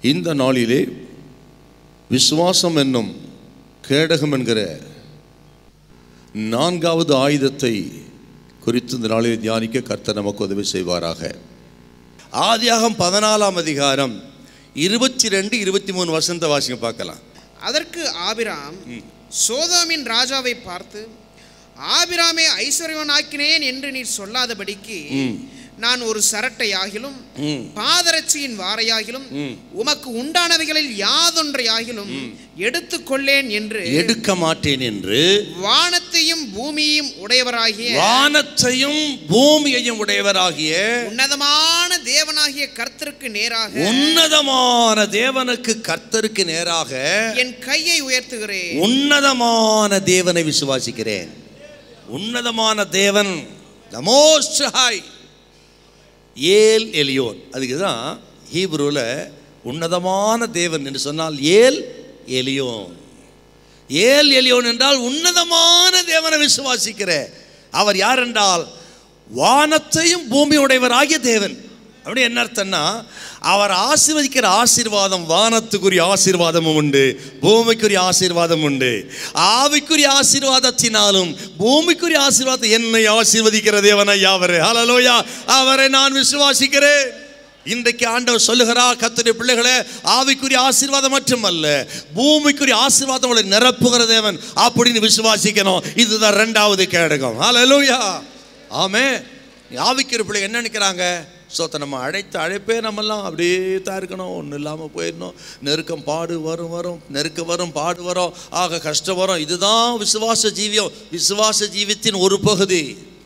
இந்த நாளிலே விசுவாசம் என்னும் கேடகம் என்கிற நான்காவது ஆயுதத்தை குறித்து இந்த நாளில் தியானிக்க கர்த்தர் நமக்கு உதவி செய்வாராக ஆதியாகம் பதினாலாம் அதிகாரம் இருபத்தி ரெண்டு இருபத்தி மூணு வசந்த வாசிங்க பார்க்கலாம் அதற்கு ஆபிராம் சோதோமின் ராஜாவை பார்த்து ஆபிராமே ஐஸ்வர்யவனாக்கினேன் என்று நீர் சொல்லாதபடிக்கு நான் ஒரு சரட்டையாகிலும் ம். பாதரட்சியின் வாரையாகிலும் உமக்கு உண்டானவைகளில் யாதொன்றையாகிலும் எடுத்துக்கொள்ளேன் என்று எடுக்க மாட்டேன் என்று வானத்தையும் பூமியையும் உடையவராகிய வானத்தையும் பூமியையும் உடையவராகிய உன்னதமான தேவனாகிய கர்த்தருக்கு நேராக உன்னதமான தேவனுக்கு கர்த்தருக்கு நேராக என் கையை உயர்த்துகிறேன் உன்னதமான தேவனை விசுவாசிக்கிறேன் உன்னதமான தேவன் the most high El Elyon அதுக்கு தான் ஹீப்ரூவில் உன்னதமான தேவன் என்று சொன்னால் ஏல் எலியோன் ஏல் எலியோன் என்றால் உன்னதமான தேவனை விசுவாசிக்கிற அவர் யார் என்றால் வானத்தையும் பூமி உடையவராகிய தேவன் அப்படி என்ன அர்த்தம்னா அவர் ஆசீர்வதிக்கிற ஆசீர்வாதம் வானத்துக்குரிய ஆசீர்வாதமும் உண்டு பூமிக்குரிய ஆசீர்வாதம் உண்டு ஆவிக்குரிய ஆசீர்வாதத்தினாலும் பூமிக்குரிய ஆசீர்வாதம் என்னை ஆசீர்வதிக்கிற தேவனை அவரே ஹalleluya அவரை நான் விசுவாசிக்கிறேன் இன்றைக்கு ஆண்டவர் சொல்லுகிறார் கத்துடைய பிள்ளைகளே ஆவிக்குரிய ஆசீர்வாதம் மட்டுமல்ல பூமிக்குரிய ஆசீர்வாதம் உங்களை நிரப்புகிற தேவன் அப்படின்னு விசுவாசிக்கணும் இதுதான் ரெண்டாவது கேடகம் ஹalleluya ஆமே ஆவிக்குரிய பிள்ளைங்க என்ன நினைக்கிறாங்க சோத்த நம்ம அழைத்த அழைப்பே நம்மெல்லாம் அப்படியே தான் இருக்கணும் ஒன்றும் இல்லாமல் போயிடணும் நெருக்கம் பாடு வரும் வரும் நெருக்க வரும் பாடு வரும் ஆக கஷ்டம் வரும் இதுதான் விசுவாச ஜீவியம் விசுவாச ஜீவியத்தின் ஒரு பகுதி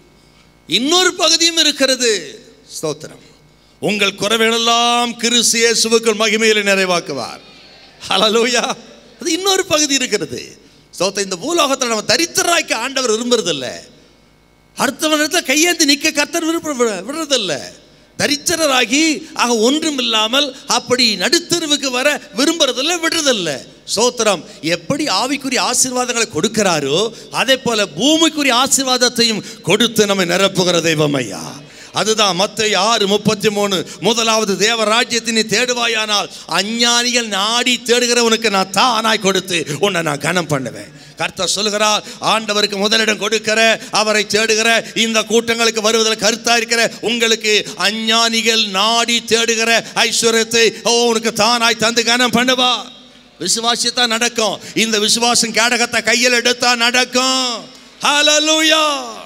இன்னொரு பகுதியும் இருக்கிறது ஸ்தோத்திரம் உங்கள் குறைவுகளெல்லாம் கிறிஸ்து இயேசுவுக்குள் மகிமையில நிறைவாக்குவார் ஹalleluya அது இன்னொரு பகுதி இருக்கிறது ஸ்தோத்திரம் இந்த பூலோகத்தில் நம்ம தரித்திராய்க்க ஆண்டவர் விரும்புறதில்ல அடுத்தவனிடத்தில் கையேந்தி நிற்க கர்த்தர் விருப்ப விடுறதில்ல தரித்திரராகி ஆக ஒன்றும் இல்லாமல் அப்படி நடுத்தருவுக்கு வர விரும்புறதில்ல விடுறதில்ல சோத்திரம் எப்படி ஆவிக்குரிய ஆசீர்வாதங்களை கொடுக்கிறாரோ அதே போல பூமிக்குரிய ஆசீர்வாதத்தையும் கொடுத்து நம்மை நிரப்புகிற தெய்வம் ஐயா அதுதான் மத்தை ஆறு முப்பத்தி மூணு முதலாவது தேவ ராஜ்யத்தினை தேடுவாயானால் அஞ்ஞானிகள் நாடி தேடுகிறவனுக்கு நான் தானாய் கொடுத்து உன்னை நான் கனம் பண்ணுவேன் கர்த்தர் சொல்லுகிறார் ஆண்டவருக்கு முதலிடம் கொடுக்கிற அவரை தேடுகிற இந்த கூட்டங்களுக்கு வருவதில் கருத்தா இருக்கிற உங்களுக்கு அஞ்ஞானிகள் நாடி தேடுகிற ஐஸ்வர்யத்தை ஓ உனக்கு தானாய் தந்து கனம் பண்ணுவா விசுவாசித்தான் நடக்கும் இந்த விசுவாசம் கேடகத்தை கையில் எடுத்தா நடக்கும் ஹalleluya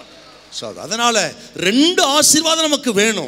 ஸோ அதனால ரெண்டு ஆசீர்வாதம் நமக்கு வேணும்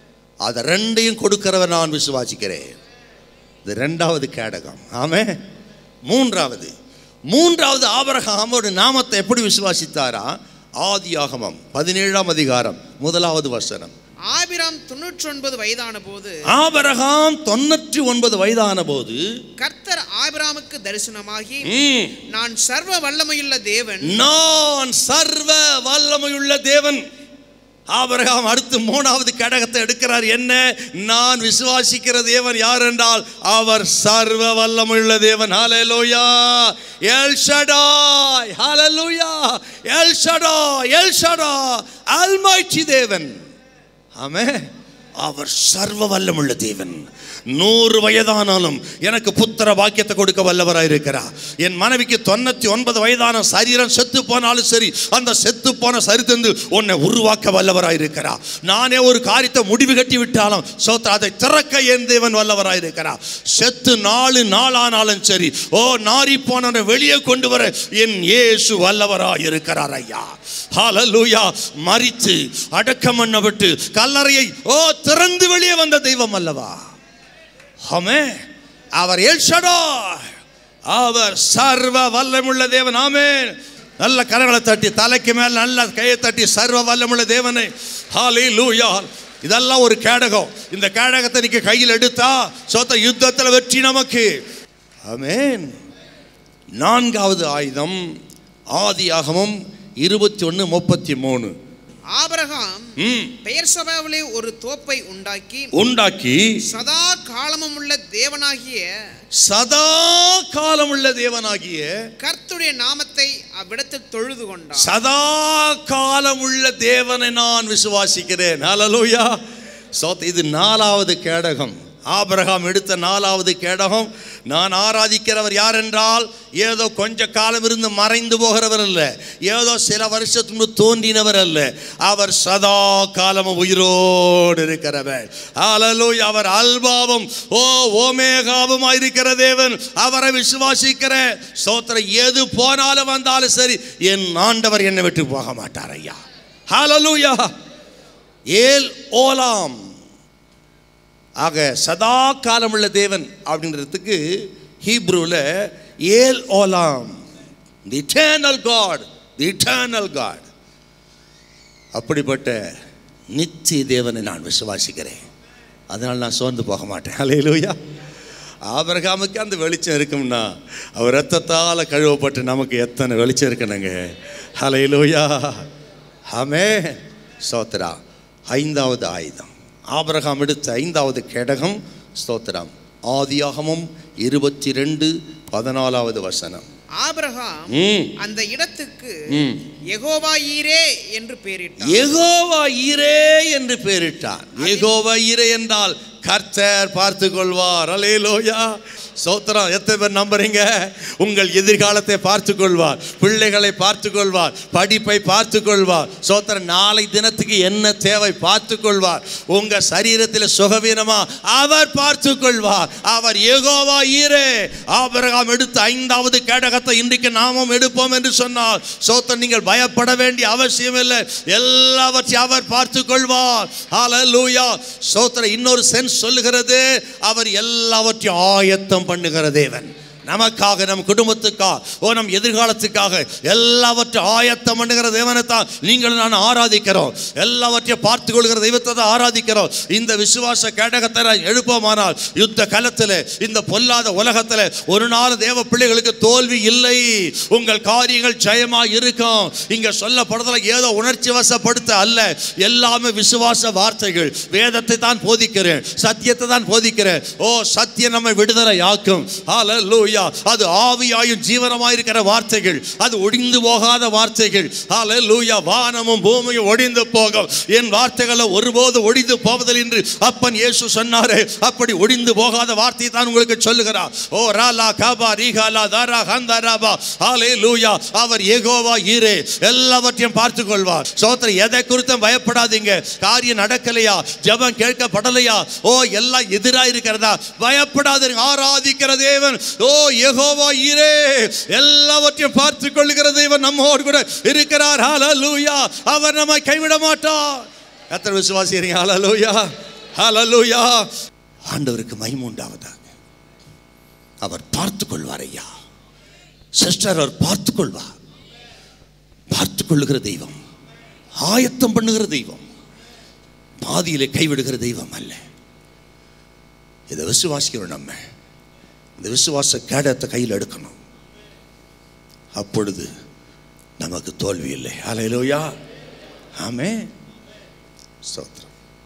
அதை ரெண்டையும் கொடுக்கிறவர் நான் விசுவாசிக்கிறேன் இது ரெண்டாவது கேடகம் ஆமே மூன்றாவது மூன்றாவது ஆபரகாமோட நாமத்தை எப்படி விசுவாசித்தாரா ஆதியாகமம் பதினேழாம் அதிகாரம் முதலாவது வசனம் ஆபிராம் தொன்னூற்றி ஒன்பது வயதான போது ஆபரகாம் தொண்ணூற்றி ஒன்பது வயதான போது கர்த்தர் ஆபிராமுக்கு தரிசனமாகி ம், நான் சர்வ வல்லமையுள்ள தேவன் நான் சர்வ வல்லமையுள்ள தேவன் ஆபிரகாம் அடுத்து மூணாவது கடகத்தை எடுக்கிறார் என்ன நான் விசுவாசிக்கிற தேவன் யார் என்றால் அவர் சர்வ வல்லமையுள்ள தேவன் ஹalleluya எல் ஷடாய் ஹalleluya El Shaddai El Shaddai almighty தேவன் ஆமே அவர் சர்வ வல்லமுள்ள தேவன் நூறு வயதானாலும் எனக்கு புத்திர பாக்கியத்தை கொடுக்க வல்லவராய் இருக்கிறார் என் மனைவிக்கு தொண்ணூத்தி ஒன்பது வயதான சரீரம் செத்து போனாலும் சரி அந்த செத்து போன சரித்தந்து உன்னை உருவாக்க வல்லவராய் இருக்கிறார் நானே ஒரு காரியத்தை முடிவு கட்டி விட்டாலும் சோத்த அதை திறக்க என் தேவன் வல்லவராய் இருக்கிறார் செத்து நாலு நாளானாலும் சரி ஓ நாரி போனவனை வெளியே கொண்டு வர என் இயேசு வல்லவராய் இருக்கிறார் ஐயா ஹalleluya மரித்து அடக்கம் பண்ணப்பட்டு கல்லறையை ஓ திறந்து வெளியே வந்த தெய்வம் அல்லவா ஆமே அவர் எல்ஷடா அவர் சர்வ வல்லமுள்ள தேவன் ஆமென் நல்ல கரங்களை தட்டி தலைக்கு மேல் நல்ல கையை தட்டி சர்வ வல்லமுள்ள தேவனை ஹalleluya இதெல்லாம் ஒரு கேடகம் இந்த கேடகத்தை நீங்க கையில் எடுத்தா சொத்த யுத்தத்தில் வெற்றி நமக்கு ஆமென் நான்காவது ஆயுதம் ஆதியாகமம் இருபத்தி ஒன்று முப்பத்தி மூணு ஆபிரகாம் ம் பெயர் சபாவிலே ஒரு தோப்பை உண்டாக்கி உண்டாக்கி சதா காலமும் உள்ள தேவனாகிய சதா காலமுள்ள தேவனாகிய கர்த்தருடைய நாமத்தை அவ்விடத்தில் தொழுது கொண்டான் சதா காலமுள்ள தேவனை நான் விசுவாசிக்கிறேன் ஹalleluya சோத் இது நாலாவது கேடகம் ஆபிரகாம் எடுத்த நாலாவது கேடகம் நான் ஆராதிக்கிறவர் யார் என்றால் ஏதோ கொஞ்ச காலம் இருந்து மறைந்து போகிறவர் அல்ல ஏதோ சில வருஷத்துக்கு முன்பு தோன்றினவர் அல்ல அவர் சதா காலமும் உயிரோடு இருக்கிறவர் ஹalleluya அவர் அல்பாவும் ஓ ஓமேகாவும் இருக்கிற தேவன் அவரை விசுவாசிக்கிற ஸ்தோத்திரம் எது போனாலும் வந்தாலும் சரி என் ஆண்டவர் என்னை விட்டு போக மாட்டார் ஐயா ஹalleluya ஏல் ஓலாம் ஆக சதா காலமுள்ள தேவன் அப்படின்றதுக்கு ஹீப்ரூவில் El Olam the eternal God the eternal God அப்படிப்பட்ட நித்திய தேவனை நான் விசுவாசிக்கிறேன் அதனால் நான் சோர்ந்து போக மாட்டேன் ஹalleluya ஆபிரகாமுக்கு அந்த வெளிச்சம் இருக்கும்னா அவர் ரத்தத்தால் கழுவப்பட்டு நமக்கு எத்தனை வெளிச்சம் இருக்கணுங்க ஹalleluya ஆமே ஸ்தோத்திரா ஐந்தாவது ஆயுதம் ஆபிரகாம் எடுத்த ஐந்தாவது கேடகம் ஸ்தோத்திரம் ஆதியாகமும் இருபத்தி ரெண்டு பதினாலாவது வசனம் ஆபிரகாம் ம் அந்த இடத்துக்கு ம் யெகோவா ஈரே என்று பெயரிட்டார் எகோவா ஈரே என்று பெயரிட்டார் எகோவா ஈரே என்றால் கர்த்தர் பார்த்து கொள்வார் அலேலோயா சோத்திரம் எத்தனை பேர் நம்புறீங்க உங்கள் எதிர்காலத்தை பார்த்து கொள்வார் பிள்ளைகளை பார்த்து கொள்வார் படிப்பை பார்த்து கொள்வார் சோத்திரம் நாளை தினத்துக்கு என்ன தேவை பார்த்து கொள்வார் உங்க சரீரத்தில் சுகவீனமா அவர் பார்த்து கொள்வார் அவர் ஏகோவா ஈரே ஆபிரகாம் எடுத்த ஐந்தாவது கேடகத்தை இன்றைக்கு நாமும் எடுப்போம் என்று சொன்னால் சோத்திரம் நீங்கள் பயப்பட வேண்டிய அவசியம் இல்லை எல்லாவற்றையும் அவர் பார்த்து கொள்வார் ஹalleluya சோத்திரம் இன்னொரு சென்ஸ் சொல்லுகிறது அவர் எல்லாவற்றையும் ஆயத்தம் பண்ணுகிற தேவன் நமக்காக நம் குடும்பத்துக்காக ஓ நம் எதிர்காலத்துக்காக எல்லாவற்றையும் ஆயத்தம் பண்ணுகிற தேவனை தான் நீங்கள் நான் ஆராதிக்கிறோம் எல்லாவற்றையும் பார்த்து கொள்கிற தெய்வத்தை தான் ஆராதிக்கிறோம் இந்த விசுவாச கேடகத்தை நான் எழுப்போமானால் யுத்த களத்தில் இந்த பொல்லாத உலகத்தில் ஒரு நாள் தேவ பிள்ளைகளுக்கு தோல்வி இல்லை உங்கள் காரியங்கள் ஜெயமா இருக்கும் இங்க சொல்லப்படுறதுல ஏதோ உணர்ச்சி வசப்படுத்த அல்ல எல்லாமே விசுவாச வார்த்தைகள் வேதத்தை தான் போதிக்கிறேன் சத்தியத்தை தான் போதிக்கிறேன் ஓ சத்தியம் நம்மை விடுதலை ஆக்கும் ஹalleluya அது ஆவியாயும் ஜீவனமாய் இருக்கிற வார்த்தைகள் அது ஒடிந்து போகாத வார்த்தைகள் ஹalleluya வானமும் பூமியும் ஒடிந்து போகும் என் வார்த்தைகளை ஒருபோது ஒடிந்து போவதில்லை என்று அப்பன் இயேசு சொன்னாரே அப்படி ஒடிந்து போகாத வார்த்தையை தான் உங்களுக்கு சொல்லுகிறார் ஓ ராலா காபா ரீகாலா தாரா ஹந்தாராபா ஹalleluya அவர் ஏகோவா ஈரே எல்லாவற்றையும் பார்த்து கொள்வார் சோத்திரம் எதை குறித்தும் பயப்படாதீங்க காரியம் நடக்கலையா ஜெபம் கேட்கப்படலையா ஓ எல்லாம் எதிரா இருக்கிறதா பயப்படாதீங்க ஆராதிக்கிற தேவன் ஓ யெகோவா ஈரே எல்லாவற்றையும் பார்த்து கொள்ளுகிற தேவன் நம்மோடு கூட இருக்கிறார் ஹalleluya அவர் நம்மை கைவிட மாட்டார் எத்தனை விசுவாசிக்கிறீங்க ஹalleluya ஹalleluya ஆண்டவருக்கு மகிமை உண்டாவதாக அவர் பார்த்து கொள்வார் ஐயா சிஸ்டர் அவர் பார்த்து கொள்வார் பார்த்து கொள்ளுகிற தெய்வம் ஆயத்தம் பண்ணுகிற தெய்வம் பாதியிலே கைவிடுகிற தெய்வம் அல்ல இதை விசுவாசிக்கிறோம் நம்ம இந்த விசுவாச கேடத்தை கையில் எடுக்கணும் அப்பொழுது நமக்கு தோல்வி இல்லை அலையிலோயா ஆமே ஸ்தோத்திரம்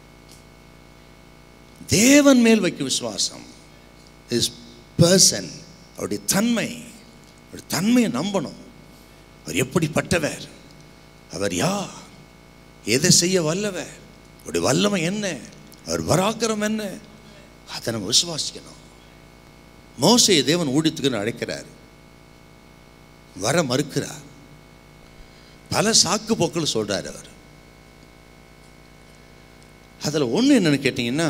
தேவன் மேல் வைக்கும் விசுவாசம் இஸ் பர்சன் அவருடைய தன்மை அவருடைய தன்மையை நம்பணும் அவர் எப்படிப்பட்டவர் அவர் யார் எதை செய்ய வல்லவர் அவருடைய வல்லமை என்ன அவர் பராக்கிரம் என்ன அதை நம்ம விசுவாசிக்கணும் மோசையை தேவன் ஊழியத்துக்கு அழைக்கிறார் வர மறுக்கிறார் பல சாக்கு போக்கள் சொல்றார் அவர் அதில் ஒன்று என்னன்னு கேட்டிங்கன்னா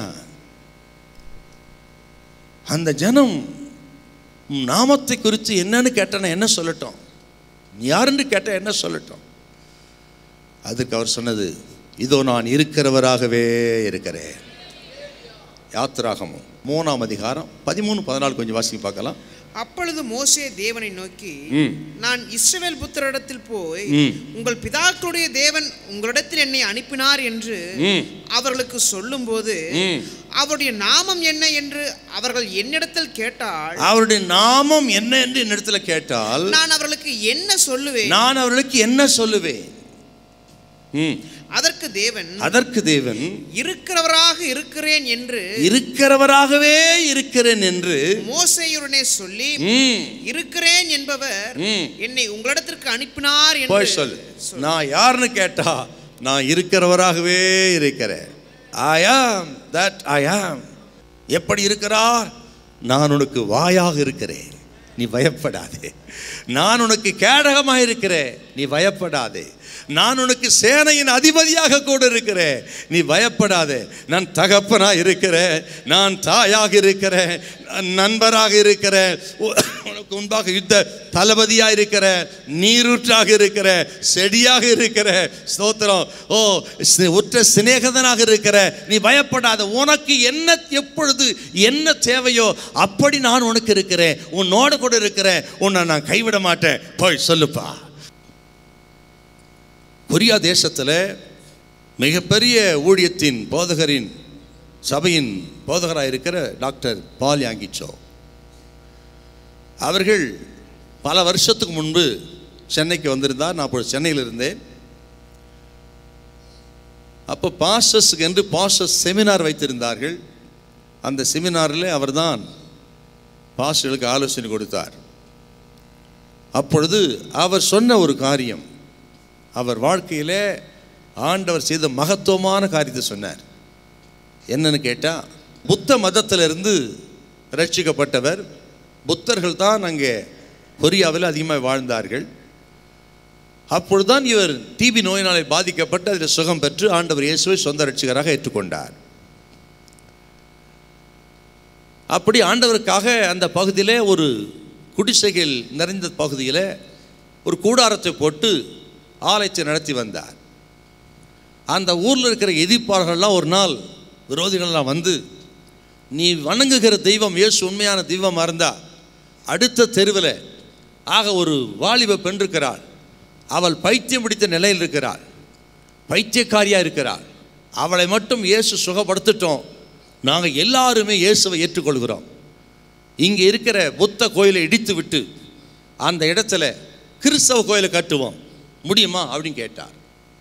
அந்த ஜனம் உம் நாமத்தை குறித்து என்னன்னு கேட்டனா என்ன சொல்லட்டும் நீ யாருன்னு கேட்டால் என்ன சொல்லட்டும் அதுக்கு அவர் சொன்னது இதோ நான் இருக்கிறவராகவே இருக்கிறேன் யாத்திராகமும் மூணாம் அதிகாரம் பதிமூணு பதினாலு கொஞ்சம் வாசிக்க பார்க்கலாம் அப்பொழுது மோசே தேவனை நோக்கி ம். நான் இஸ்ரவேல் புத்திரிடத்தில் போய் ம். உங்கள் பிதாக்களுடைய தேவன் உங்களிடத்தில் என்னை அனுப்பினார் என்று ம். அவர்களுக்கு சொல்லும்போது ம். அவருடைய நாமம் என்ன என்று அவர்கள் என்னிடத்தில் கேட்டால் அவருடைய நாமம் என்ன என்று என்னிடத்துல கேட்டால் நான் அவர்களுக்கு என்ன சொல்லுவேன் நான் அவர்களுக்கு என்ன சொல்லுவேன் ம். அதற்கு தேவன் அதற்கு தேவன் இருக்கிறவராக இருக்கிறேன் என்று இருக்கிறவராகவே இருக்கிறேன் என்று மோசேயுடனே சொல்லி ம், இருக்கிறேன் என்பவர் ம். என்னை உங்களிடத்திற்கு அனுப்பினார் போய் என்று சொல்லு நான் யாருன்னு கேட்டா நான் இருக்கிறவராகவே இருக்கிறேன் ஐ ஆம் தட் ஐ ஆம் எப்படி இருக்கிறார் நான் உனக்கு வாயாக இருக்கிறேன் நீ பயப்படாதே நான் உனக்கு கேடகமாக இருக்கிறேன் நீ பயப்படாதே நான் உனக்கு சேனையின் அதிபதியாக கூட இருக்கிறேன் நீ பயப்படாதே நான் தகப்பனாக இருக்கிறேன் நான் தாயாக இருக்கிறேன் நான் நண்பராக இருக்கிறேன் உ- உனக்கு முன்பாக யுத்த தளபதியாக இருக்கிற நீரூற்றாக இருக்கிற செடியாக இருக்கிற ஸ்தோத்திரம் ஓ சி- உற்ற சிநேகிதனாக இருக்கிற நீ பயப்படாத உனக்கு என்ன எப்பொழுது என்ன தேவையோ அப்படி நான் உனக்கு இருக்கிறேன் உன்னோட கூட இருக்கிறேன் உன்னை நான் கைவிட மாட்டேன் போய் சொல்லுப்பா கொரியா தேசத்தில் மிகப்பெரிய ஊழியத்தின் போதகரின் சபையின் போதகராக இருக்கிற டாக்டர் பால் யாங்கிச்சோ அவர்கள் பல வருஷத்துக்கு முன்பு சென்னைக்கு வந்திருந்தார் நான் அப்போ சென்னையில் இருந்தேன் அப்போ பாஸ்டர்ஸுக்கு என்று பாஸ்டர்ஸ் செமினார் வைத்திருந்தார்கள் அந்த செமினாரில் அவர்தான் பாஸ்டர்களுக்கு ஆலோசனை கொடுத்தார் அப்பொழுது அவர் சொன்ன ஒரு காரியம் அவர் வாழ்க்கையிலே ஆண்டவர் செய்த மகத்துவமான காரியத்தை சொன்னார் என்னன்னு கேட்டால் புத்த மதத்திலிருந்து ரட்சிக்கப்பட்டவர் புத்தர்கள் தான் அங்கே கொரியாவில் அதிகமாக வாழ்ந்தார்கள் அப்பொழுதுதான் இவர் டிபி நோயினாலே பாதிக்கப்பட்டு அதில் சுகம் பெற்று ஆண்டவர் இயேசுவை சொந்த ரட்சிகராக ஏற்றுக்கொண்டார் அப்படி ஆண்டவருக்காக அந்த பகுதியிலே ஒரு குடிசைகள் நிறைந்த பகுதியில் ஒரு கூடாரத்தை போட்டு ஆலயத்தை நடத்தி வந்தார் அந்த ஊரில் இருக்கிற எதிர்ப்பாளர்கள்லாம் ஒரு நாள் விரோதிகள்லாம் வந்து நீ வணங்குகிற தெய்வம் இயேசு உண்மையான தெய்வமாக இருந்தா அடுத்த தெருவில் ஆக ஒரு வாலிப பெண் இருக்கிறாள் அவள் பைத்தியம் பிடித்த நிலையில் இருக்கிறாள் பைத்தியக்காரியாக இருக்கிறாள் அவளை மட்டும் இயேசு சுகப்படுத்திட்டோம் நாங்கள் எல்லாருமே இயேசுவை ஏற்றுக்கொள்கிறோம் இங்கே இருக்கிற புத்த கோயிலை இடித்து விட்டு அந்த இடத்துல கிறிஸ்தவ கோயிலை கட்டுவோம் முடியுமா அப்படின்னு கேட்டார்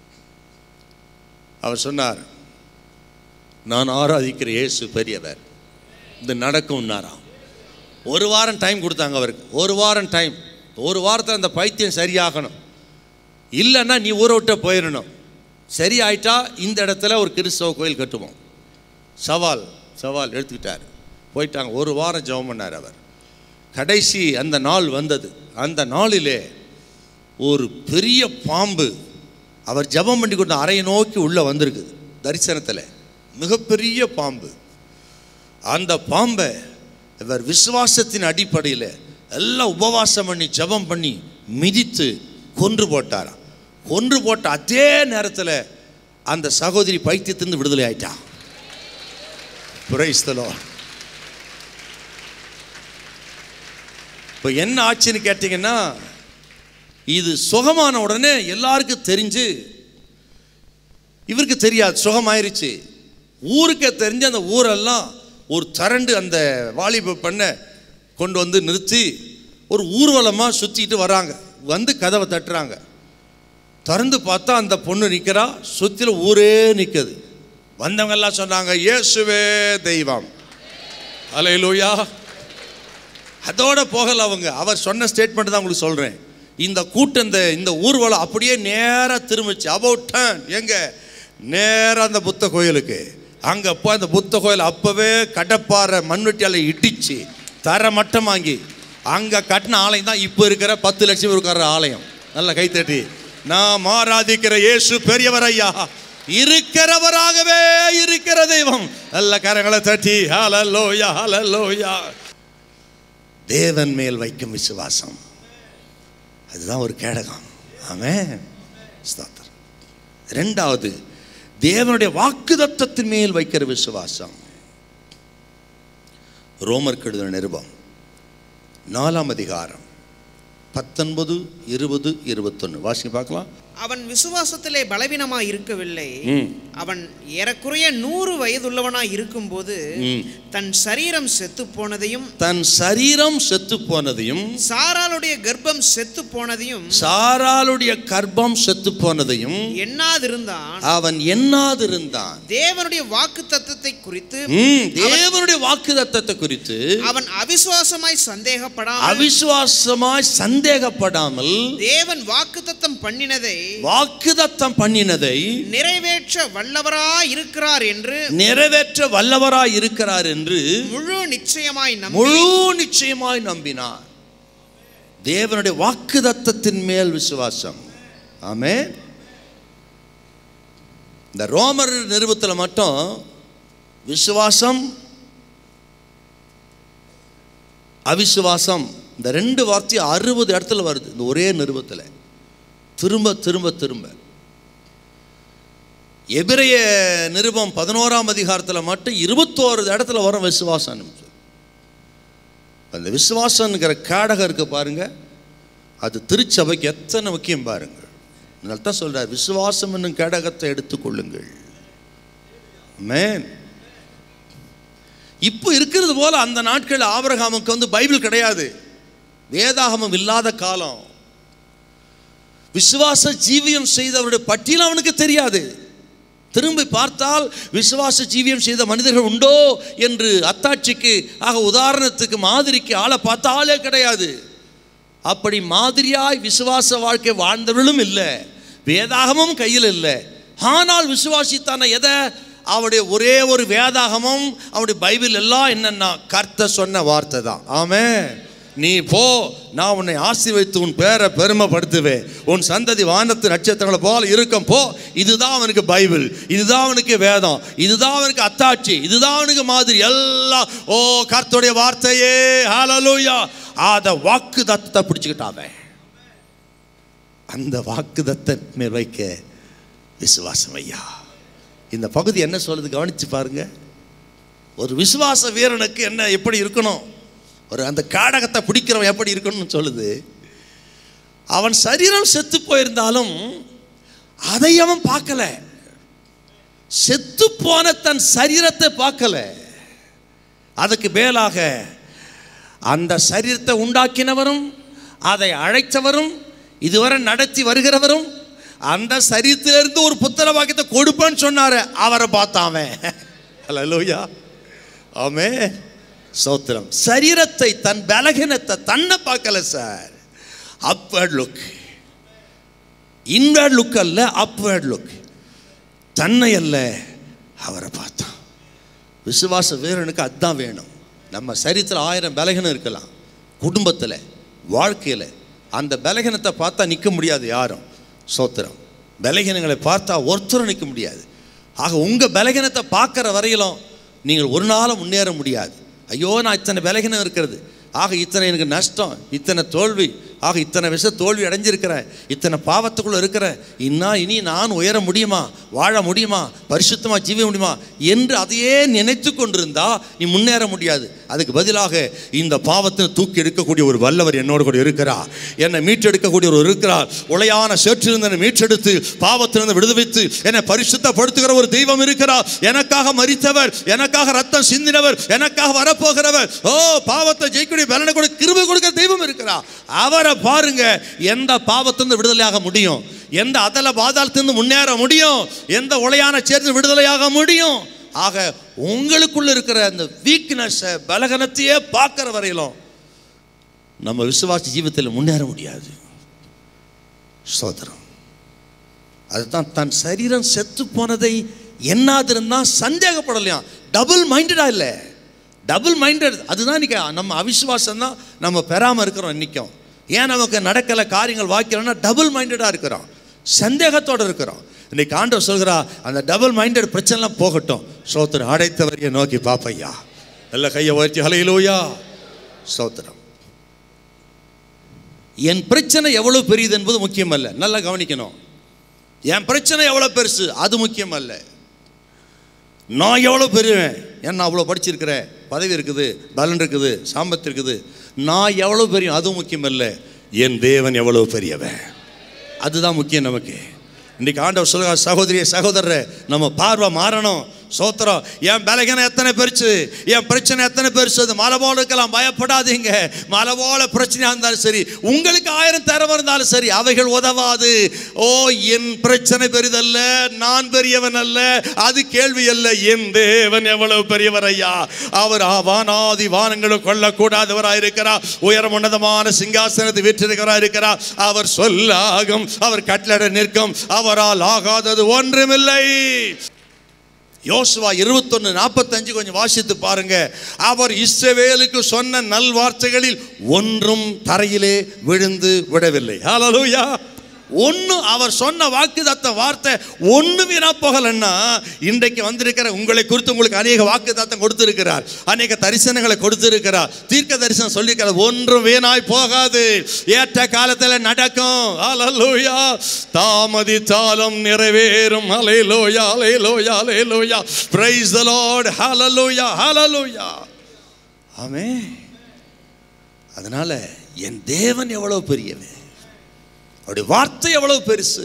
அவர் சொன்னார் நான் ஆராதிக்கிற இயேசு பெரியவர் இது நடக்கும்னாராம் ஒரு வாரம் டைம் கொடுத்தாங்க அவருக்கு ஒரு வாரம் டைம் ஒரு வாரத்தில் அந்த பைத்தியம் சரியாகணும் இல்லைன்னா நீ ஊரை விட்டு போயிடணும் சரி ஆயிட்டா இந்த இடத்துல ஒரு கிறிஸ்தவ கோயில் கட்டுவோம் சவால் சவால் எடுத்துக்கிட்டார் போயிட்டாங்க ஒரு வாரம் ஜெபம் பண்ணார் அவர் கடைசி அந்த நாள் வந்தது அந்த நாளிலே ஒரு பெரிய பாம்பு அவர் ஜெபம் பண்ணி கொண்ட அறையை நோக்கி உள்ளே வந்திருக்குது தரிசனத்தில் மிகப்பெரிய பாம்பு அந்த பாம்பை இவர் விசுவாசத்தின் அடிப்படையில் எல்லாம் உபவாசம் பண்ணி ஜெபம் பண்ணி மிதித்து கொன்று போட்டாராம் கொன்று போட்ட அதே நேரத்தில் அந்த சகோதரி பைத்தியத்திலிருந்து விடுதலை ஆயிட்டா புரைஸ்தலோ இப்போ என்ன ஆச்சுன்னு கேட்டிங்கன்னா இது சுகமான உடனே எல்லாருக்கும் தெரிஞ்சு இவருக்கு தெரியாது சுகமாயிருச்சு ஊருக்கே தெரிஞ்சு அந்த ஊரெல்லாம் ஒரு திரண்டு அந்த வாலிப பெண்ணை கொண்டு வந்து நிறுத்தி ஒரு ஊர்வலமாக சுற்றிட்டு வராங்க வந்து கதவை தட்டுறாங்க திறந்து பார்த்தா அந்த பொண்ணு நிற்கிறா சுற்றில ஊரே நிற்குது வந்தவங்க எல்லாம் சொன்னாங்க இயேசுவே தெய்வம் அலையிலூயா அதோட போகல அவங்க அவர் சொன்ன ஸ்டேட்மெண்ட் தான் உங்களுக்கு சொல்கிறேன் இந்த கூட்டம் இந்த இந்த ஊர்வலம் அப்படியே நேராக திரும்பிச்சு அபவுட் டர்ன் எங்க நேராக அந்த புத்த கோயிலுக்கு அங்கே அப்போ அந்த புத்த கோயில் அப்போவே கடப்பாறை மண்வெட்டியால் இடிச்சு தர மட்டம் வாங்கி அங்கே கட்டின ஆலயம் தான் இப்போ இருக்கிற பத்து லட்சம் இருக்கிற ஆலயம் நல்ல கைத்தட்டி நாம் ஆராதிக்கிற இயேசு பெரியவர் ஐயா இருக்கிறவராகவே இருக்கிற தெய்வம் நல்ல கரங்களை தட்டி ஹalleluya ஹalleluya தேவன் மேல் வைக்கும் விசுவாசம் அதுதான் ஒரு கேடகம் ஆமென் ஸ்தோத்திரம் ரெண்டாவது தேவனுடைய வாக்குதத்தத்தின் மேல் வைக்கிற விசுவாசம் ரோமர் கெடுதல் நிருபம் நாலாம் அதிகாரம் பத்தொன்பது இருபது இருபத்தொன்று வாசிங்க பார்க்கலாம் அவன் விசுவாசத்திலே பலவீனமாய் இருக்கவில்லை ம். அவன் ஏறக்குறைய நூறு வயதுள்ளவனாய் இருக்கும்போது ம். தன் சரீரம் செத்து போனதையும் தன் சரீரம் செத்து போனதையும் சாராளுடைய கர்ப்பம் செத்து போனதையும் சாராளுடைய கர்ப்பம் செத்து போனதையும் எண்ணாதிருந்தான் அவன் எண்ணாதிருந்தான் தேவனுடைய வாக்கு தத்தத்தை குறித்து ம், தேவனுடைய வாக்குதத்தத்தை குறித்து அவன் அவிசுவாசமாய் சந்தேகப்படாமல் அவிசுவாசமாய் சந்தேகப்படாமல் தேவன் வாக்குத்தத்தம் பண்ணினதை வாக்குதத்தம் பண்ணினதை நிறைவேற்ற வல்லவராய் இருக்கிறார் என்று நிறைவேற்ற வல்லவராய் இருக்கிறார் என்று முழு நிச்சயமாய் நம்பி முழு நிச்சயமாய் நம்பினார் தேவனுடைய வாக்குதத்தத்தின் மேல் விசுவாசம் ஆமே இந்த ரோமர் நிருபத்தில் மட்டும் விசுவாசம் அவிசுவாசம் இந்த ரெண்டு வார்த்தையும் அறுபது இடத்துல வருது இந்த ஒரே நிருபத்தில் திரும்ப திரும்ப திரும்ப எபிரைய நிருபம் பதினோராம் அதிகாரத்தில் மட்டும் இருபத்தோரு இடத்துல வரும் விசுவாசம் அந்த விசுவாசங்கிற கேடகம் இருக்கு பாருங்க அது திருச்சபைக்கு எத்தனை முக்கியம் பாருங்க அதனால தான் சொல்றார் விசுவாசம் என்னும் கேடகத்தை எடுத்துக்கொள்ளுங்கள் மேன் இப்போ இருக்கிறது போல அந்த நாட்கள் ஆபிரகாமுக்கு வந்து பைபிள் கிடையாது வேதாகமம் இல்லாத காலம் விசுவாச ஜீவியம் செய்தவருடைய பட்டியல் அவனுக்கு தெரியாது திரும்பி பார்த்தால் விசுவாச ஜீவியம் செய்த மனிதர்கள் உண்டோ என்று அத்தாட்சிக்கு ஆக உதாரணத்துக்கு மாதிரிக்கு ஆளை பார்த்த ஆளே கிடையாது அப்படி மாதிரியாய் விசுவாச வாழ்க்கை வாழ்ந்தவர்களும் இல்லை வேதாகமும் கையில் இல்லை ஆனால் விசுவாசித்தான எதை அவருடைய ஒரே ஒரு வேதாகமும் அவருடைய பைபிள் எல்லாம் என்னன்னா கர்த்த சொன்ன வார்த்தை தான் ஆமே நீ போ நான் உன்னை ஆசீர்வதித்து உன் பேரை பெருமைப்படுத்துவேன் உன் சந்ததி வானத்து நட்சத்திரங்களை போல இருக்கும் போ இதுதான் அவனுக்கு பைபிள் இதுதான் அவனுக்கு வேதம் இதுதான் அவனுக்கு அத்தாட்சி இதுதான் அவனுக்கு மாதிரி எல்லாம் ஓ கர்த்தருடைய வார்த்தையே ஹalleluya அத வாக்கு தத்தத்தை பிடிச்சுக்கிட்டாவே அந்த வாக்கு தத்தை வைக்க விசுவாசம் ஐயா இந்த பகுதி என்ன சொல்லுது கவனிச்சு பாருங்க ஒரு விசுவாச வீரனுக்கு என்ன எப்படி இருக்கணும் ஒரு அந்த காடகத்தை பிடிக்கிறவன் எப்படி இருக்கணும்னு சொல்லுது அவன் சரீரம் செத்து போயிருந்தாலும் அதை அவன் பார்க்கல செத்து போன தன் சரீரத்தை பார்க்கல அதுக்கு மேலாக அந்த சரீரத்தை உண்டாக்கினவரும் அதை அழைத்தவரும் இதுவரை நடத்தி வருகிறவரும் அந்த சரீரத்திலிருந்து ஒரு புத்திர வாக்கியத்தை கொடுப்பேன்னு சொன்னாரு அவரை பார்த்தாமே அல்லா ஆமே சோத்திரம் சரீரத்தை தன் பலகீனத்தை தன்னை பார்க்கல sir upward look inward look அல்ல அப்வர்ட் லுக் தன்னை அல்ல அவரை பார்த்தான் விசுவாச வீரனுக்கு அதுதான் வேணும் நம்ம சரீரத்தில் ஆயிரம் பலகீனம் இருக்கலாம் குடும்பத்தில் வாழ்க்கையில் அந்த பலகீனத்தை பார்த்தா நிற்க முடியாது யாரும் சோத்திரம் பலகீனங்களை பார்த்தா ஒருத்தரும் நிற்க முடியாது ஆக உங்கள் பலகீனத்தை பார்க்குற வரையிலும் நீங்கள் ஒரு நாளும் முன்னேற முடியாது ஐயோ நான் இத்தனை பலகீனம் இருக்கிறது ஆக இத்தனை எனக்கு நஷ்டம் இத்தனை தோல்வி ஆக இத்தனை விஷ தோல்வி அடைஞ்சிருக்கிறேன் இத்தனை பாவத்துக்குள்ளே இருக்கிறேன் இன்னும் இனி நான் உயர முடியுமா வாழ முடியுமா பரிசுத்தமாக ஜீவ முடியுமா என்று அதையே நினைத்து கொண்டிருந்தா நீ முன்னேற முடியாது அதுக்கு பதிலாக இந்த பாவத்தை தூக்கி எடுக்கக்கூடிய ஒரு வல்லவர் என்னோடு கூட இருக்கிறார் என்னை மீட்டெடுக்கக்கூடிய ஒரு இருக்கிறார் உளையான சேற்றிலிருந்து என்னை மீட்டெடுத்து பாவத்திலிருந்து விடுவித்து என்னை பரிசுத்தப்படுத்துகிற ஒரு தெய்வம் இருக்கிறார் எனக்காக மரித்தவர் எனக்காக ரத்தம் சிந்தினவர் எனக்காக வரப்போகிறவர் ஓ பாவத்தை ஜெயிக்கக்கூடிய பலனை கூட கிருபை கொடுக்கிற தெய்வம் இருக்கிறார் அவரை பாருங்க எந்த பாவத்திலிருந்து விடுதலையாக முடியும் எந்த அதல பாதாளத்திலிருந்து முன்னேற முடியும் எந்த உளையான சேர்ந்து விடுதலையாக முடியும் ஆக உங்களுக்குள்ள இருக்கிற அந்த வீக்னஸை பலகனத்தையே பார்க்குற வரையிலும் நம்ம விசுவாச ஜீவிதத்தில் முன்னேற முடியாது சோதரம் அதுதான் தன் சரீரம் செத்து போனதை என்னாதிருந்தா சந்தேகப்படலையாம் டபுள் மைண்டடா இல்லை டபுள் மைண்டட் அதுதான் இன்னைக்கு நம்ம அவிசுவாசம் தான் நம்ம பெறாமல் இருக்கிறோம் இன்னைக்கும் ஏன் நமக்கு நடக்கலை காரியங்கள் வாய்க்கலைன்னா டபுள் மைண்டடாக இருக்கிறோம் சந்தேகத்தோடு இருக்கிறோம் இன்னைக்கு ஆண்டவர் சொல்கிறா அந்த டபுள் மைண்டட் பிரச்சனைலாம் போகட்டும் சோத்திரம் அடைத்தவரையை நோக்கி பாப்பையா எல்லா கையை உயர்த்தி ஹலையிலோயா சோத்திரம் என் பிரச்சனை எவ்வளோ பெரியது என்பது முக்கியம் அல்ல நல்லா கவனிக்கணும் என் பிரச்சனை எவ்வளோ பெருசு அது முக்கியம் அல்ல நான் எவ்வளோ பெரியவன் ஏன் நான் அவ்வளோ படிச்சிருக்கிறேன் பதவி இருக்குது பலன் இருக்குது சாம்பத்து இருக்குது நான் எவ்வளோ பெரிய அதுவும் முக்கியம் அல்ல என் தேவன் எவ்வளோ பெரியவன் அதுதான் முக்கியம் நமக்கு இன்றைக்கி ஆண்டவர் சொல்லுங்க சகோதரிய சகோதரரை நம்ம பார்வை மாறணும் சோத்திரம் என் பலகீனம் எத்தனை பெருசு என் பிரச்சனை எத்தனை பெருசு அது மலை போல இருக்கலாம் பயப்படாதீங்க மலை போல பிரச்சனையாக இருந்தாலும் சரி உங்களுக்கு ஆயிரம் தரவு இருந்தாலும் சரி அவைகள் உதவாது ஓ என் பிரச்சனை பெரிதல்ல நான் பெரியவன் அல்ல அது கேள்வி அல்ல என் தேவன் எவ்வளவு பெரியவர் ஐயா அவர் வானாதி வானங்களை கொள்ளக்கூடாதவராய் இருக்கிறார் உயரம் உன்னதமான சிங்காசனத்தை வீற்றிருக்கிறவராய் இருக்கிறார் அவர் சொல்லாகும் அவர் கட்டளை நிற்கும் அவரால் ஆகாதது ஒன்றுமில்லை யோசுவா இருபத்தொன்னு நாற்பத்தஞ்சு கொஞ்சம் வாசித்து பாருங்க அவர் இஸ்ரவேலுக்கு சொன்ன நல்வார்த்தைகளில் ஒன்றும் தரையிலே விழுந்து விடவில்லை ஹalleluya ஒன்று அவர் சொன்ன வாக்குதத்த வார்த்தை ஒன்று வீணா போகலன்னா இன்றைக்கு வந்திருக்கிற உங்களை குறித்து உங்களுக்கு அநேக வாக்குதத்தம் கொடுத்திருக்கிறார் அநேக தரிசனங்களை கொடுத்திருக்கிறார் தீர்க்க தரிசனம் சொல்லியிருக்கிறார் ஒன்றும் வீணாய் போகாது ஏற்ற காலத்தில் நடக்கும் ஹalleluya தாமதித்தாலும் நிறைவேறும் ஹalleluya ஹalleluya ஹalleluya praise the lord hallelujah hallelujah ஆமென் அதனால என் தேவன் எவ்வளவு பெரியவன் அவருடைய வார்த்தை எவ்வளவு பெருசு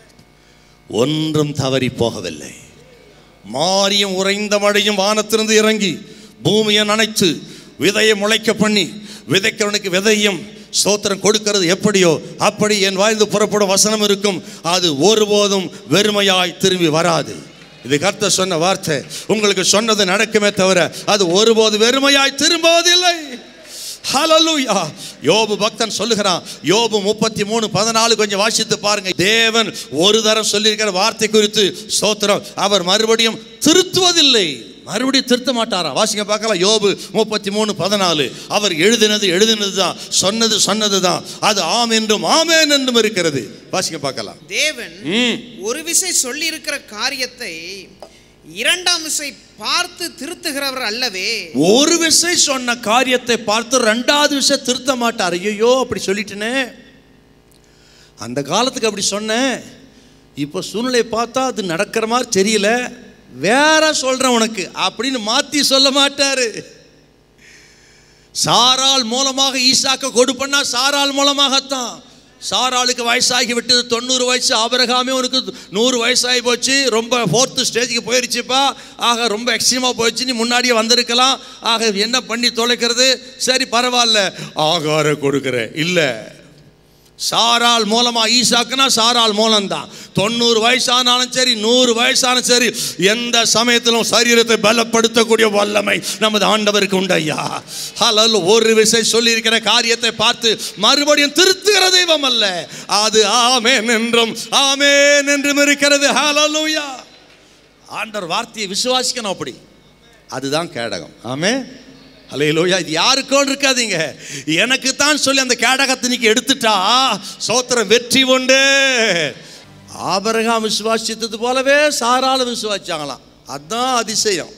ஒன்றும் தவறி போகவில்லை மாரியும் உறைந்த மழையும் வானத்திலிருந்து இறங்கி பூமியை நனைத்து விதையை முளைக்க பண்ணி விதைக்கிறவனுக்கு விதையும் ஸ்தோத்திரம் கொடுக்கிறது எப்படியோ அப்படி என் வாழ்ந்து புறப்படும் வசனம் இருக்கும் அது ஒருபோதும் வெறுமையாய் திரும்பி வராது இது கர்த்தர் சொன்ன வார்த்தை உங்களுக்கு சொன்னது நடக்குமே தவிர அது ஒருபோது வெறுமையாய் திரும்புவதில்லை ஹalleluya யோபு பக்தன் சொல்லுகிறான் யோபு முப்பத்தி மூணு பதினாலு கொஞ்சம் வாசித்து பாருங்க தேவன் ஒரு தரம் சொல்லியிருக்கிற வார்த்தை குறித்து ஸ்தோத்திரம் அவர் மறுபடியும் திருத்துவதில்லை மறுபடியும் திருத்த மாட்டாரா வாசிங்க பார்க்கலாம் யோபு முப்பத்தி மூணு பதினாலு அவர் எழுதினது எழுதினது தான் சொன்னது சொன்னது தான் அது ஆம் என்றும் ஆமேன் என்றும் இருக்கிறது வாசிங்க பார்க்கலாம் தேவன் ம் ஒரு விசை சொல்லி இருக்கிற காரியத்தை இரண்டாம் விசை பார்த்து திருத்துகிறவர் அல்லவே ஒரு விசை சொன்ன காரியத்தை பார்த்து ரெண்டாவது விசை திருத்த மாட்டார் ஐயோ அப்படி சொல்லிட்டேனே அந்த காலத்துக்கு அப்படி சொன்னேன் இப்போ சூழ்நிலை பார்த்தா அது நடக்கிற மாதிரி தெரியல வேற சொல்றேன் உனக்கு அப்படின்னு மாத்தி சொல்ல மாட்டாரு சாராள் மூலமாக ஈசாக்க கொடுப்பண்ணா சாராள் மூலமாகத்தான் சாராளுக்கு வயசாகி விட்டது தொண்ணூறு வயசு ஆபரகாமே உனக்கு நூறு வயசாகி போச்சு ரொம்ப ஃபோர்த்து ஸ்டேஜுக்கு போயிருச்சுப்பா ஆக ரொம்ப எக்ஸ்ட்ரீமாக போயிடுச்சு நீ முன்னாடியே வந்திருக்கலாம் ஆக என்ன பண்ணி தொலைக்கிறது சரி பரவாயில்ல ஆகார கொடுக்குறேன் இல்லை சாரால் மூலமா ஈசாக்குனா சாரால் மூலம்தான் தொண்ணூறு வயசானாலும் சரி நூறு வயசானாலும் சரி எந்த சமயத்திலும் சரீரத்தை பலப்படுத்தக்கூடிய வல்லமை நமது ஆண்டவருக்கு உண்டு ஐயா ஹலோ ஒரு விசை சொல்லியிருக்கிற காரியத்தை பார்த்து மறுபடியும் திருத்துகிற தெய்வம் அல்ல அது ஆமேன் என்றும் ஆமேன் என்றும் இருக்கிறது ஹalleluya ஆண்டவர் வார்த்தையை விசுவாசிக்கணும் அப்படி அதுதான் கேடகம் ஆமே அலையிலோயா இது யாருக்கோன்னு இருக்காதீங்க எனக்கு தான் சொல்லி அந்த கேடகத்தை இன்னைக்கு எடுத்துட்டா சோத்திரம் வெற்றி உண்டு ஆபரகாம் விசுவாசித்தது போலவே சாரால விசுவாசிச்சாங்களாம் அதான் அதிசயம்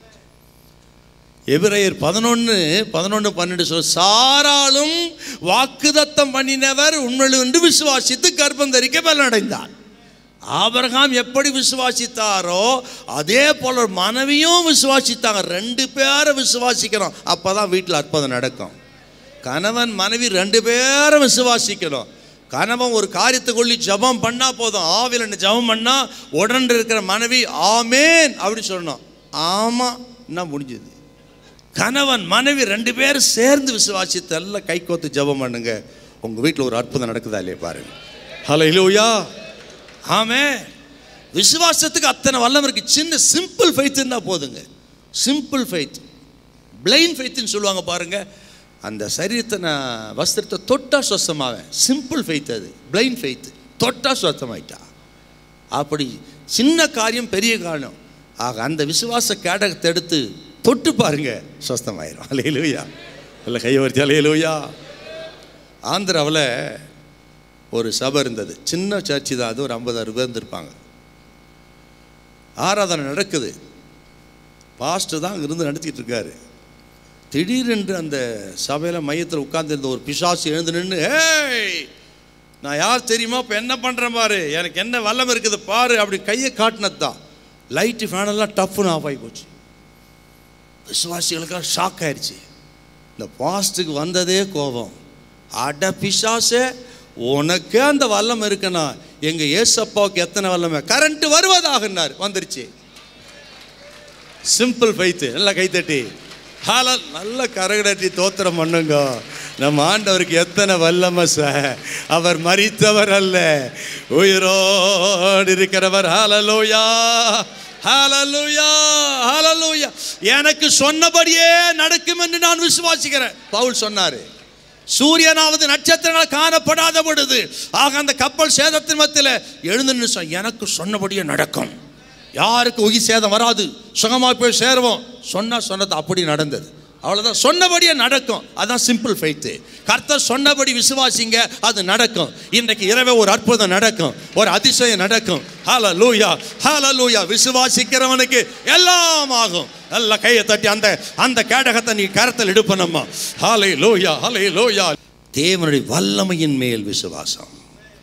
எபிரேயர் பதினொன்று பதினொன்று பன்னெண்டு சொல் சாராலும் வாக்குதத்தம் பண்ணினவர் உண்மையில் என்று விசுவாசித்து கர்ப்பம் தரிக்க பலனடைந்தார் ஆபிரகாம் எப்படி விசுவாசித்தாரோ அதே போல மனைவியும் விசுவாசித்தாங்க ரெண்டு பேரை விசுவாசிக்கணும் அப்பதான் வீட்டில் அற்புதம் நடக்கும் கணவன் மனைவி ரெண்டு பேரும் விசுவாசிக்கணும் கணவன் ஒரு காரியத்தை கொள்ளி ஜெபம் பண்ணா போதும் ஆவில ஜெபம் பண்ணா உடன் இருக்கிற மனைவி ஆமேன் அப்படி சொல்லணும் ஆமா என்ன முடிஞ்சது கணவன் மனைவி ரெண்டு பேரும் சேர்ந்து விசுவாசித்து எல்லாம் கை கோத்து ஜெபம் பண்ணுங்க உங்க வீட்டில் ஒரு அற்புதம் நடக்குதா இல்லையா பாருங்க ஹலோ இல்லையா ஆமே விசுவாசத்துக்கு அத்தனை வல்லம் இருக்கு சின்ன சிம்பிள் ஃபெய்த் இருந்தால் போதுங்க சிம்பிள் ஃபெய்த் பிளைன் ஃபெய்த்துன்னு சொல்லுவாங்க பாருங்க அந்த சரீரத்தை நான் வஸ்திரத்தை தொட்டா சொஸ்தமாவேன் சிம்பிள் ஃபெய்த் அது பிளைன் ஃபெய்த் தொட்டா சொஸ்தமாயிட்டா அப்படி சின்ன காரியம் பெரிய காரியம் ஆக அந்த விசுவாச கேடகத்தை எடுத்து தொட்டு பாருங்க சொஸ்தமாயிரும் அலையிலுயா இல்லை கையவர்த்தி அலையிலுயா ஆந்திராவில் ஒரு சபை இருந்தது சின்ன சர்ச்சு தான் அது ஒரு ஐம்பது அறுபது பேர் இருந்திருப்பாங்க ஆராதனை நடக்குது பாஸ்டர் தான் அங்க இருந்து நடத்திட்டு இருக்காரு திடீரென்று அந்த சபையில் மையத்தில் உட்கார்ந்திருந்த ஒரு பிசாசு எழுந்து நின்று ஏய் நான் யார் தெரியுமா இப்போ என்ன பண்ணுறேன் பாரு எனக்கு என்ன வல்லம் இருக்குது பாரு அப்படி கையை காட்டினது தான் லைட்டு ஃபேனெல்லாம் டப்புன்னு ஆஃப் ஆகி போச்சு விசுவாசிகளுக்கெல்லாம் ஷாக் ஆயிடுச்சு இந்த பாஸ்ட்டுக்கு வந்ததே கோபம் அட பிசாசே உனக்கே அந்த வல்லம் இருக்குன்னா எங்க ஏசப்பாவுக்கு எத்தனை வல்லமை கரண்ட் வருவதாகன்னார் வந்துருச்சு சிம்பிள் ஃபைத்து நல்லா கைத்தட்டி ஹால நல்ல கரகடட்டி தோத்திரம் பண்ணுங்க நம்ம ஆண்டவருக்கு எத்தனை வல்லமை சார் அவர் மறித்தவர் அல்ல உயிரோடு இருக்கிறவர் ஹalleluya ஹalleluya ஹalleluya எனக்கு சொன்னபடியே நடக்கும் என்று நான் விசுவாசிக்கிறேன் பவுல் சொன்னாரு சூரியனாவது நட்சத்திரங்கள் காணப்படாத பொழுது ஆக அந்த கப்பல் சேதத்தின் மத்தியில் எழுந்து நின்று சொன்ன, எனக்கு சொன்னபடியே நடக்கும் யாருக்கு உயிர் சேதம் வராது சுகமாக போய் சேருவோம் சொன்னா சொன்னது அப்படி நடந்தது அவ்வளோதான் சொன்னபடியே நடக்கும் அதான் சிம்பிள் ஃபைத்து கர்த்தர் சொன்னபடி விசுவாசிங்க அது நடக்கும் இன்றைக்கு இரவே ஒரு அற்புதம் நடக்கும் ஒரு அதிசயம் நடக்கும் ஹால லூயா ஹால லூயா விசுவாசிக்கிறவனுக்கு எல்லாம் ஆகும் நல்ல கையை தட்டி அந்த அந்த கேடகத்தை நீ கரத்தில் எடுப்பனம்மா ஹாலை லோயா ஹாலை லோயா தேவனுடைய வல்லமையின் மேல் விசுவாசம்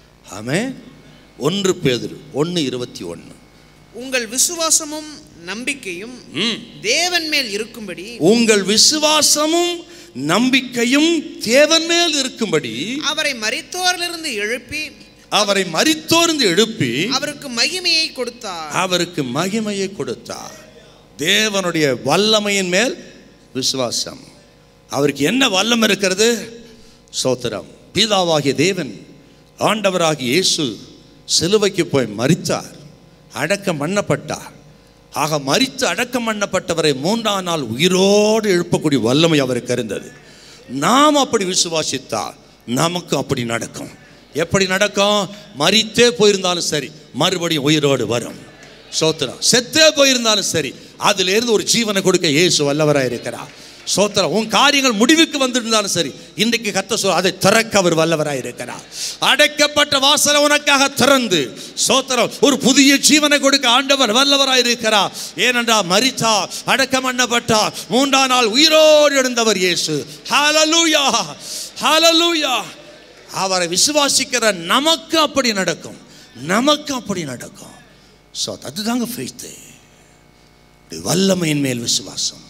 ஆமே ஒன்று பேதுரு ஒன்று இருபத்தி ஒன்று உங்கள் விசுவாசமும் நம்பிக்கையும் ம் தேவன் மேல் இருக்கும்படி உங்கள் விசுவாசமும் நம்பிக்கையும் தேவன் மேல் இருக்கும்படி அவரை மரித்தோரிலிருந்து எழுப்பி அவரை மரித்தோர்ந்து எழுப்பி அவருக்கு மகிமையை கொடுத்தார் அவருக்கு மகிமையை கொடுத்தார் தேவனுடைய வல்லமையின் மேல் விசுவாசம் அவருக்கு என்ன வல்லம் இருக்கிறது சோத்திரம் பீதாவாகிய தேவன் ஆண்டவராகிய இயேசு சிலுவைக்கு போய் மரித்தார் அடக்கம் பண்ணப்பட்டார் ஆக மரித்து அடக்கம் பண்ணப்பட்டவரை மூன்றாம் நாள் உயிரோடு எழுப்பக்கூடிய வல்லமை அவருக்கு இருந்தது நாம் அப்படி விசுவாசித்தால் நமக்கு அப்படி நடக்கும் எப்படி நடக்கும் மரித்தே போயிருந்தாலும் சரி மறுபடியும் உயிரோடு வரும் சோத்திரம் செத்தே போயிருந்தாலும் சரி அதிலிருந்து ஒரு ஜீவனை கொடுக்க இயேசு வல்லவராக இருக்கிறார் சோத்திரம் உன் காரியங்கள் முடிவுக்கு வந்திருந்தாலும் சரி இன்றைக்கு கத்த சொல் அதை திறக்க அவர் வல்லவராக இருக்கிறார் அடைக்கப்பட்ட வாசலை உனக்காக திறந்து சோத்திரம் ஒரு புதிய ஜீவனை கொடுக்க ஆண்டவர் வல்லவராக இருக்கிறார் ஏனென்றால் மரித்தா அடக்கம் பண்ணப்பட்டா மூன்றாம் நாள் உயிரோடு எழுந்தவர் இயேசு ஹalleluya ஹalleluya அவரை விசுவாசிக்கிற நமக்கு அப்படி நடக்கும் நமக்கு அப்படி நடக்கும் ஸோ அதுதாங்க ஃபெய்த்து வல்லமையின் மேல் விசுவாசம்